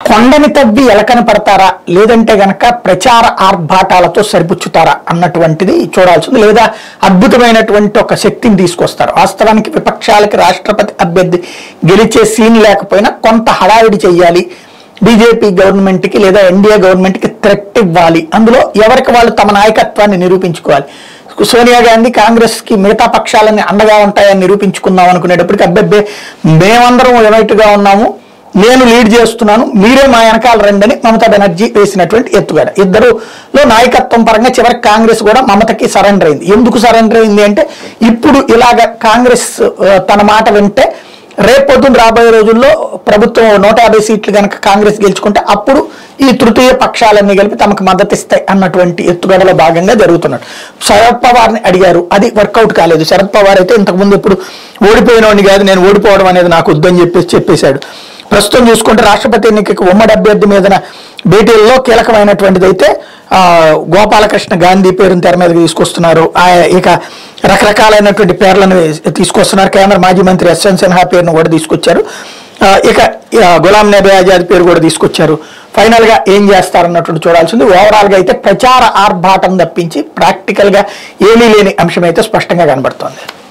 కొండని తవ్వి ఎలకని పడతారా లేదంటే గనక ప్రచార ఆర్భాటాలతో సరిపుచ్చుతారా అన్నటువంటిది చూడాల్సింది లేదా అద్భుతమైనటువంటి ఒక శక్తిని తీసుకొస్తారు వాస్తవానికి విపక్షాలకి రాష్ట్రపతి అభ్యర్థి గెలిచే సీన్ లేకపోయినా కొంత హడావిడి చెయ్యాలి బీజేపీ గవర్నమెంట్కి లేదా ఎన్డీఏ గవర్నమెంట్కి థ్రెట్ ఇవ్వాలి అందులో ఎవరికి వాళ్ళు తమ నాయకత్వాన్ని నిరూపించుకోవాలి సోనియా గాంధీ కాంగ్రెస్ కి మిగతా పక్షాలన్నీ అండగా ఉంటాయని నిరూపించుకుందాం అనుకునేటప్పటికి అబ్బెబ్బే మేమందరం యునైట్ గా ఉన్నాము నేను లీడ్ చేస్తున్నాను మీరే మా వెనకాల రండని మమతా బెనర్జీ వేసినటువంటి ఎత్తుగడ ఇద్దరులో నాయకత్వం పరంగా చివరికి కాంగ్రెస్ కూడా మమతకి సరెండర్ అయింది ఎందుకు సరెండర్ అయింది అంటే ఇప్పుడు ఇలాగ కాంగ్రెస్ ఆ, తన మాట వింటే రేపొద్దున రాబోయే రోజుల్లో ప్రభుత్వం నూట యాభై సీట్లు కనుక కాంగ్రెస్ గెలుచుకుంటే అప్పుడు ఈ తృతీయ పక్షాలన్నీ కలిపి తమకు మద్దతు ఇస్తాయి అన్నటువంటి ఎత్తుగడలో భాగంగా జరుగుతున్నాడు శరద్ పవార్ని అడిగారు అది వర్కౌట్ కాలేదు శరద్ పవార్ అయితే ఇంతకుముందు ఇప్పుడు ఓడిపోయినోడిని కాదు నేను ఓడిపోవడం అనేది నాకు వద్దని చెప్పేసి చెప్పేశాడు ప్రస్తుతం చూసుకుంటే రాష్ట్రపతి ఎన్నికకి ఉమ్మడి అభ్యర్థి మీదన భేటీల్లో కీలకమైనటువంటిది అయితే ఆ, గోపాలకృష్ణ గాంధీ పేరును తెర మీదకి తీసుకొస్తున్నారు ఆ, ఇక రకరకాలైనటువంటి పేర్లను తీసుకొస్తున్నారు కేంద్ర మాజీ మంత్రి యశ్వంత్ సిన్హా పేరును కూడా తీసుకొచ్చారు ఆ, ఇక ఆ, గులాం నబీ ఆజాద్ పేరు కూడా తీసుకొచ్చారు ఫైనల్ గా ఏం చేస్తారన్నటువంటి చూడాల్సింది ఓవరాల్ గా అయితే ప్రచార ఆర్భాటం తప్పించి ప్రాక్టికల్ గా ఏమీ లేని అంశం అయితే స్పష్టంగా కనబడుతోంది